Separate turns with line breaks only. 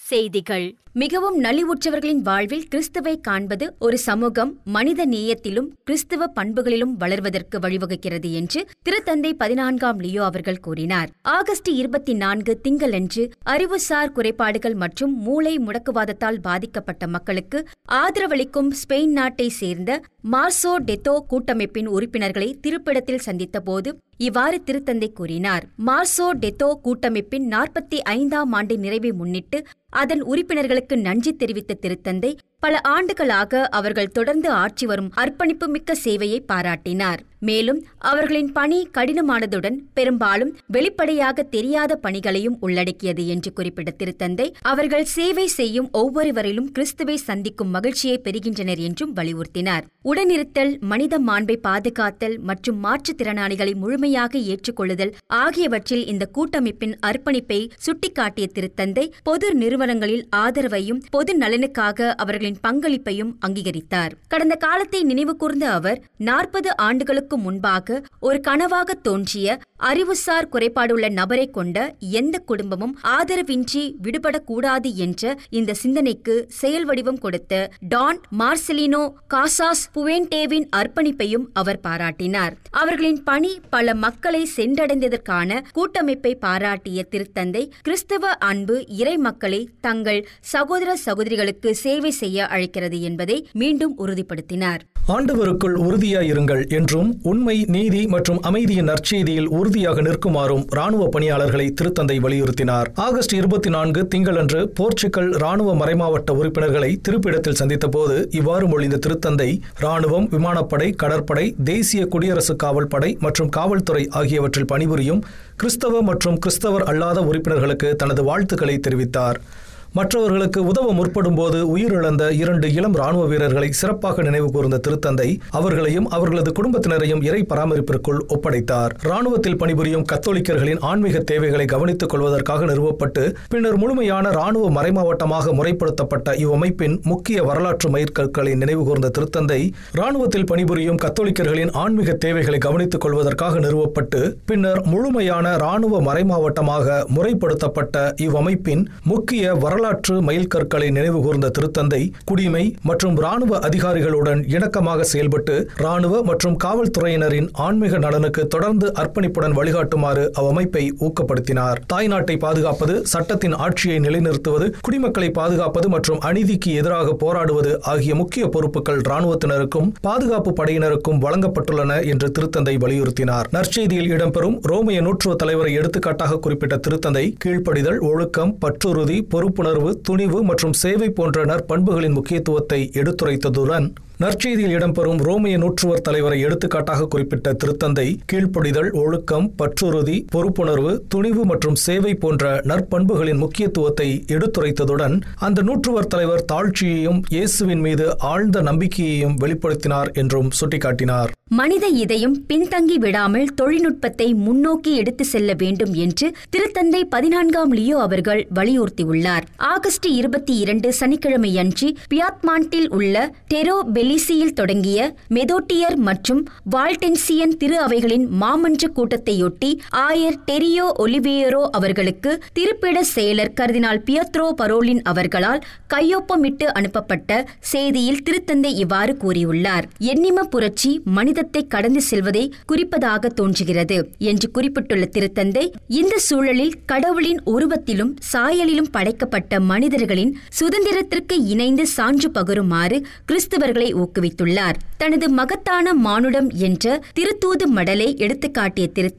செய்திகள் மிகவும் நலிவுற்றவர்களின் வாழ்வில் கிறிஸ்துவை காண்பது ஒரு சமூகம் மனித நேயத்திலும் கிறிஸ்துவ பண்புகளிலும் வளர்வதற்கு வழிவகுக்கிறது என்று திருத்தந்தை பதினான்காம் லியோ அவர்கள் கூறினார் ஆகஸ்ட் இருபத்தி நான்கு திங்களன்று அறிவுசார் குறைபாடுகள் மற்றும் மூளை முடக்குவாதத்தால் பாதிக்கப்பட்ட மக்களுக்கு ஆதரவளிக்கும் ஸ்பெயின் நாட்டை சேர்ந்த மார்சோ டெத்தோ கூட்டமைப்பின் உறுப்பினர்களை திருப்பிடத்தில் சந்தித்தபோது இவ்வாறு திருத்தந்தை கூறினார் மார்சோ டெத்தோ கூட்டமைப்பின் நாற்பத்தி ஐந்தாம் ஆண்டு நிறைவை முன்னிட்டு அதன் உறுப்பினர்களுக்கு நன்றி தெரிவித்த திருத்தந்தை பல ஆண்டுகளாக அவர்கள் தொடர்ந்து ஆற்றி வரும் அர்ப்பணிப்புமிக்க சேவையை பாராட்டினார் மேலும் அவர்களின் பணி கடினமானதுடன் பெரும்பாலும் வெளிப்படையாக தெரியாத பணிகளையும் உள்ளடக்கியது என்று குறிப்பிட்ட திருத்தந்தை அவர்கள் சேவை செய்யும் ஒவ்வொருவரிலும் கிறிஸ்துவை சந்திக்கும் மகிழ்ச்சியை பெறுகின்றனர் என்றும் வலியுறுத்தினார் உடனிருத்தல் மனித மாண்பை பாதுகாத்தல் மற்றும் மாற்றுத்திறனாளிகளை முழுமையாக ஏற்றுக்கொள்ளுதல் ஆகியவற்றில் இந்த கூட்டமைப்பின் அர்ப்பணிப்பை சுட்டிக்காட்டிய திருத்தந்தை பொது நிறுவனங்களில் ஆதரவையும் பொது நலனுக்காக அவர்களின் பங்களிப்பையும் அங்கீகரித்தார் கடந்த காலத்தை நினைவு கூர்ந்த அவர் நாற்பது ஆண்டுகளுக்கு முன்பாக ஒரு கனவாக தோன்றிய அறிவுசார் குறைபாடுள்ள நபரை கொண்ட எந்த குடும்பமும் ஆதரவின்றி விடுபடக்கூடாது என்ற இந்த சிந்தனைக்கு செயல் வடிவம் கொடுத்த டான் மார்செலினோ காசாஸ் புவேன்டேவின் அர்ப்பணிப்பையும் அவர் பாராட்டினார் அவர்களின் பணி பல மக்களை சென்றடைந்ததற்கான கூட்டமைப்பை பாராட்டிய திருத்தந்தை கிறிஸ்தவ அன்பு இறை மக்களை தங்கள் சகோதர சகோதரிகளுக்கு சேவை செய்ய அழைக்கிறது என்பதை மீண்டும் உறுதிப்படுத்தினார்
ஆண்டவருக்குள் உறுதியாயிருங்கள் என்றும் உண்மை நீதி மற்றும் அமைதியின் நற்செய்தியில் உறுதியாக நிற்குமாறும் ராணுவ பணியாளர்களை திருத்தந்தை வலியுறுத்தினார் ஆகஸ்ட் இருபத்தி நான்கு திங்களன்று போர்ச்சுகல் ராணுவ மறைமாவட்ட உறுப்பினர்களை திருப்பிடத்தில் சந்தித்தபோது இவ்வாறு மொழிந்த திருத்தந்தை ராணுவம் விமானப்படை கடற்படை தேசிய குடியரசு காவல் படை மற்றும் காவல்துறை ஆகியவற்றில் பணிபுரியும் கிறிஸ்தவ மற்றும் கிறிஸ்தவர் அல்லாத உறுப்பினர்களுக்கு தனது வாழ்த்துக்களை தெரிவித்தார் மற்றவர்களுக்கு உதவ முற்படும்போது உயிரிழந்த இரண்டு இளம் ராணுவ வீரர்களை சிறப்பாக நினைவு கூர்ந்த திருத்தந்தை அவர்களையும் அவர்களது குடும்பத்தினரையும் இறை பராமரிப்பிற்குள் ஒப்படைத்தார் ராணுவத்தில் பணிபுரியும் கத்தோலிக்கர்களின் ஆன்மீக தேவைகளை கவனித்துக் கொள்வதற்காக நிறுவப்பட்டு பின்னர் முழுமையான ராணுவ மறைமாவட்டமாக முறைப்படுத்தப்பட்ட இவ்வமைப்பின் முக்கிய வரலாற்று மைற்கற்களை நினைவு கூர்ந்த திருத்தந்தை ராணுவத்தில் பணிபுரியும் கத்தோலிக்கர்களின் ஆன்மீக தேவைகளை கவனித்துக் கொள்வதற்காக நிறுவப்பட்டு பின்னர் முழுமையான ராணுவ மறைமாவட்டமாக முறைப்படுத்தப்பட்ட இவ்வமைப்பின் முக்கிய வரலாற்று வரலாற்று மைல்கற்களை நினைவு கூர்ந்த திருத்தந்தை குடிமை மற்றும் ராணுவ அதிகாரிகளுடன் இணக்கமாக செயல்பட்டு ராணுவ மற்றும் காவல்துறையினரின் ஆன்மீக நலனுக்கு தொடர்ந்து அர்ப்பணிப்புடன் வழிகாட்டுமாறு அவ்வமைப்பை ஊக்கப்படுத்தினார் தாய்நாட்டை பாதுகாப்பது சட்டத்தின் ஆட்சியை நிலைநிறுத்துவது குடிமக்களை பாதுகாப்பது மற்றும் அநீதிக்கு எதிராக போராடுவது ஆகிய முக்கிய பொறுப்புகள் ராணுவத்தினருக்கும் பாதுகாப்பு படையினருக்கும் வழங்கப்பட்டுள்ளன என்று திருத்தந்தை வலியுறுத்தினார் நற்செய்தியில் இடம்பெறும் ரோமைய நூற்றுவ தலைவரை எடுத்துக்காட்டாக குறிப்பிட்ட திருத்தந்தை கீழ்ப்படிதல் ஒழுக்கம் பற்றுறுதி பொறுப்புணர்வு உணர்வு துணிவு மற்றும் சேவை போன்ற நற்பண்புகளின் முக்கியத்துவத்தை எடுத்துரைத்ததுடன் நற்செய்தியில் இடம்பெறும் ரோமிய நூற்றுவர் தலைவரை எடுத்துக்காட்டாக குறிப்பிட்ட திருத்தந்தை கீழ்ப்படிதல் ஒழுக்கம் பற்றுறுதி பொறுப்புணர்வு துணிவு மற்றும் சேவை போன்ற நற்பண்புகளின் முக்கியத்துவத்தை எடுத்துரைத்ததுடன் அந்த நூற்றுவர் தலைவர் தாழ்ச்சியையும் இயேசுவின் மீது ஆழ்ந்த நம்பிக்கையையும் வெளிப்படுத்தினார் என்றும் சுட்டிக்காட்டினார்
மனித இதயம் பின்தங்கி விடாமல் தொழில்நுட்பத்தை முன்னோக்கி எடுத்து செல்ல வேண்டும் என்று திருத்தந்தை பதினான்காம் லியோ அவர்கள் வலியுறுத்தியுள்ளார் ஆகஸ்ட் இருபத்தி இரண்டு சனிக்கிழமையன்று பியாத்மாண்டில் உள்ள டெரோ பெலிசியில் தொடங்கிய மெதோட்டியர் மற்றும் வால்டென்சியன் திரு அவைகளின் மாமன்ற கூட்டத்தையொட்டி ஆயர் டெரியோ ஒலிவேரோ அவர்களுக்கு திருப்பிட செயலர் கர்தினால் பியத்ரோ பரோலின் அவர்களால் கையொப்பமிட்டு அனுப்பப்பட்ட செய்தியில் திருத்தந்தை இவ்வாறு கூறியுள்ளார் எண்ணிம புரட்சி மனித மனிதத்தை கடந்து செல்வதை குறிப்பதாக தோன்றுகிறது என்று குறிப்பிட்டுள்ள திருத்தந்தை இந்த சூழலில் கடவுளின் உருவத்திலும் சாயலிலும் படைக்கப்பட்ட மனிதர்களின் சுதந்திரத்திற்கு இணைந்து சான்று பகருமாறு கிறிஸ்தவர்களை ஊக்குவித்துள்ளார் தனது மகத்தான மானுடம் என்ற திருத்தூது மடலை எடுத்துக்காட்டிய திருத்தந்தை